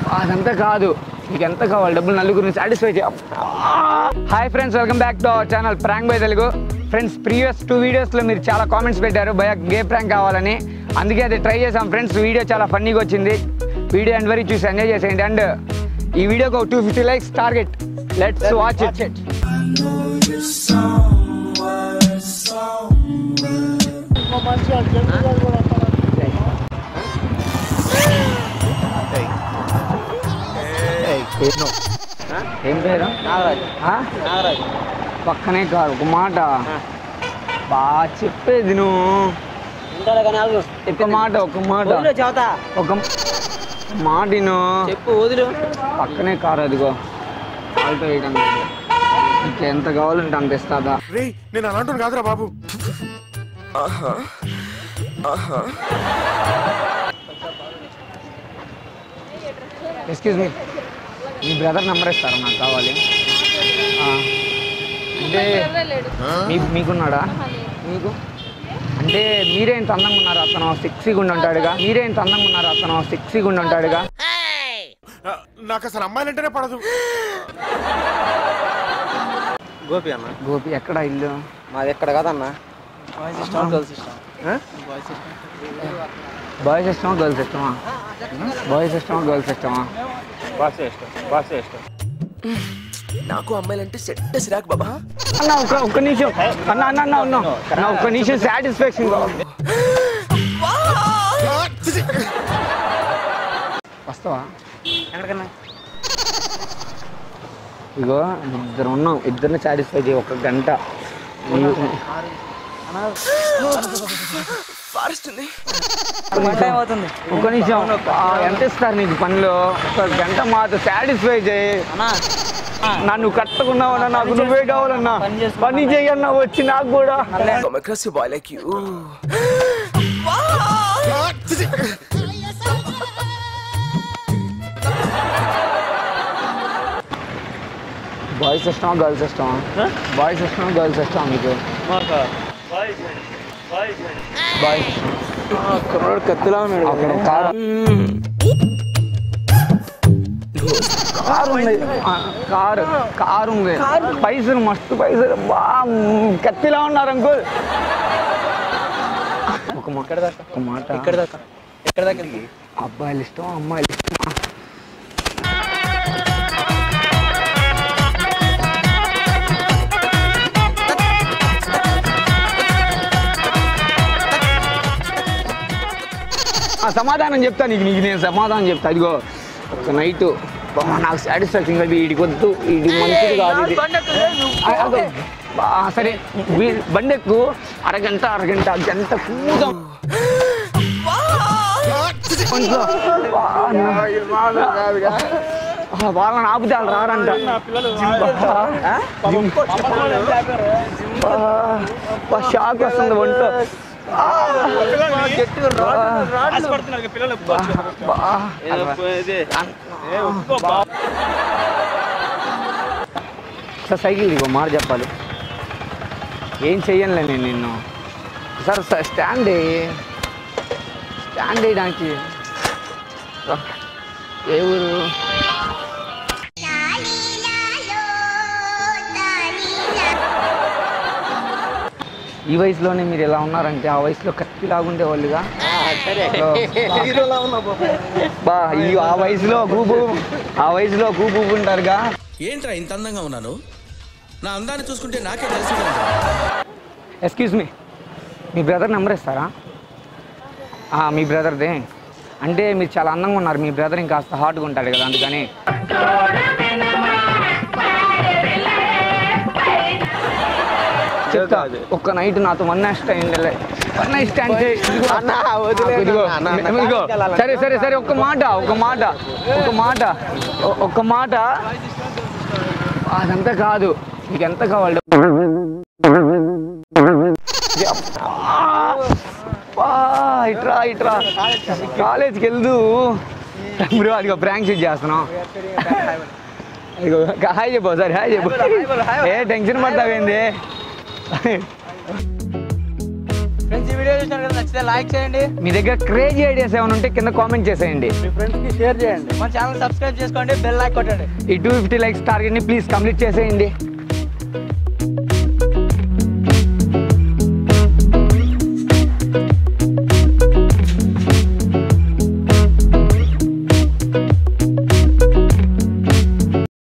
అదంతా కాదు మీకు ఎంత కావాలి డబ్బులు నలుగురిని సాటిస్ఫై చేయ hi friends welcome back to our channel prank by Telugu friends previous two వీడియోస్లో మీరు చాలా కామెంట్స్ పెట్టారు భయ గే ప్రాంక్ కావాలని అందుకే అది ట్రై చేసాం ఫ్రెండ్స్ వీడియో చాలా ఫన్నీగా వచ్చింది వీడియో ఎండ్ వరకు చూసి ఎంజాయ్ చేసేయండి అండ్ ఈ వీడియోకి ఒక two fifty likes target let's watch it ఏం పేరు నాగరాజు ఆ? నాగరాజు పక్కనే కాదు ఒక మాట బాగా చెప్పేది నువ్వు ఉంటాడు కానీ ఆగు ఒక మాట ఒక మాట వదిలు చెబుతా ఒక మాట విను. చెప్పు వదిలు పక్కనే కారు అదిగో ఆల్టో వేయడం లేదు. నీకు ఎంత కావాలంటే అంత ఇస్తాదా రే నేను అలాంటి కాదురా బాబు ఎక్స్క్యూజ్ మీ మీ బ్రదర్ నెంబర్ ఇస్తారా నాకు కావాలి ఆ. అంటే మీ మీకున్నాడా మీకు అంటే మీరే ఇంత అందంగా ఉన్నారు అతను సిక్సీగా ఉండి ఉంటాడుగా మీరే ఇంత అందంగా ఉన్నారు అతను సిక్సీగా ఉండి ఉంటాడుగా ఆ, నాకు అసలు అమ్మాయిలంటేనే పడదు గోపి అన్న గోపి ఎక్కడ ఇల్లు మాది ఎక్కడ కదన్న గర్ల్స్ ఇష్టం బాయ్స్ ఇష్టమా గర్ల్స్ ఇష్టమా బాయ్స్ ఇష్టమా గర్ల్స్ ఇష్టమా బాసే ఇష్టం బాసే ఇష్టం నాకు అమ్మాయిలంటే సెట్ సిరాక్ బాబా అన్న ఒక్క ఒక్క నిమిషం అన్న అన్న అన్న అన్న అన్న ఒక్క నిమిషం సాటిస్ఫాక్షన్ వస్తావా ఎక్కడికన్నా ఇగో ఇద్దరు ఉన్నాం ఇద్దరిని సాటిస్ఫై చేయి ఒక గంట ఫారెస్ట్ ఉంది టైం అవుతుంది ఒక నిమిషం ఆ, ఎంత ఇస్తారు నీకు పనిలో ఒక గంట మాతో సాటిస్ఫై చేయి అన్నా నన్ను కట్టుకున్నావన్నా నాకు నువ్వే కావాలన్నా పని చేసుకో. పని చేయన్నా వచ్చి నాకు కూడా I'm a crazy boy like you. Boys ఇష్టమా గర్ల్స్ ఇష్టమా బాయ్స్ ఇష్టమా గర్ల్స్ ఇష్టమా మీకు బాయ్స్ కుర్రోడు కత్తిలా ఉన్నాడు అక్కడ కారు కారు ఉంది ఆ, కారు కారు ఉంది పైసలు మస్తు పైసలు బా మ్, కత్తిలా ఉన్నారు అంకుల్ ఒక మాట ఎక్కడ దాకా ఒక మాట ఎక్కడ దాకా ఎక్కడ దాకా ఇది? అబ్బాయిలు ఇష్టం అమ్మాయిలు ఇష్టమా ఆ సమాధానం చెప్తా నీకు నీకు నేను సమాధానం చెప్తా అదిగో ఒక నైట్ నాకు సాటిస్ఫాక్షన్ అది వీడికి వద్దు వీడి మంచిది కాదు ఇది ఆ, అదో. బా, సరే వీ- బండెక్కు అరగంట అరగంట గంట కూదాం కొంచెం బా, అన్న. ఆ, వాళ్ళని ఆపితే వాళ్ళు రారంట ఆ? బా, బా, షాక్ వస్తుంది వంట సార్ సైకిల్ ఇగో మాట చెప్పాలి ఏం చెయ్యనులే నేను నిన్ను సార్ సార్ స్టాండ్ వేయి. స్టాండ్ వేయడానికి రా. ఏ ఊరు ఈ వయసులోనే మీరు ఎలా ఉన్నారంటే ఆ వయసులో కత్తి లాగుండే వాళ్ళుగా బా ఈ ఆ వయసులో గూబు ఆ వయసులో గూబు ఉంటారుగా ఏంట్రా ఇంత అందంగా ఉన్నాను నా అందాన్ని చూసుకుంటే నాకే తెలిసి ఎక్స్క్యూజ్ మీ మీ బ్రదర్ నెంబర్ ఇస్తారా ఆ, మీ బ్రదర్దే అంటే మీరు చాలా అందంగా ఉన్నారు మీ బ్రదర్ ఇంకాస్త హాట్గా ఉంటాడు కదా అందుకని చెప్తా ఒక్క నైట్ నాతో one night stand one night stand అన్నా, వదిలేయ్ ఇదిగో, అన్నా, అన్నా, అన్నా, ఇదిగో. కాలికి వెళ్ళాలి. సరే సరే సరే ఒక్క మాట ఒక మాట ఒక మాట ఒ- ఒక్క మాట అదంతా కాదు మీకు ఎంత కావాలి అబ్బా, ఇట్రా ఇట్రా కాలేజ్కి వెళ్దు బ్రో అదిగో ప్రాంక్ షూట్ చేస్తున్నాం ఇదిగో హాయ్ చెప్పు సరే హాయ్ చెప్పు ఏ టెన్షన్ పడతావేంది ఫ్రెండ్స్ ఈ వీడియో చూసినారు కదా నచ్చితే లైక్ చేయండి మీ దగ్గర క్రేజీ ఐడియాస్ ఏమైనా ఉంటే కింద కామెంట్ చేసేయండి మీ ఫ్రెండ్స్ కి షేర్ చేయండి మన ఛానల్ సబ్స్క్రైబ్ చేసుకోండి బెల్ లైక్ కొట్టండి ఈ టూ ఫిఫ్టీ లైక్స్ టార్గెట్ని ప్లీజ్ కంప్లీట్ చేసేయండి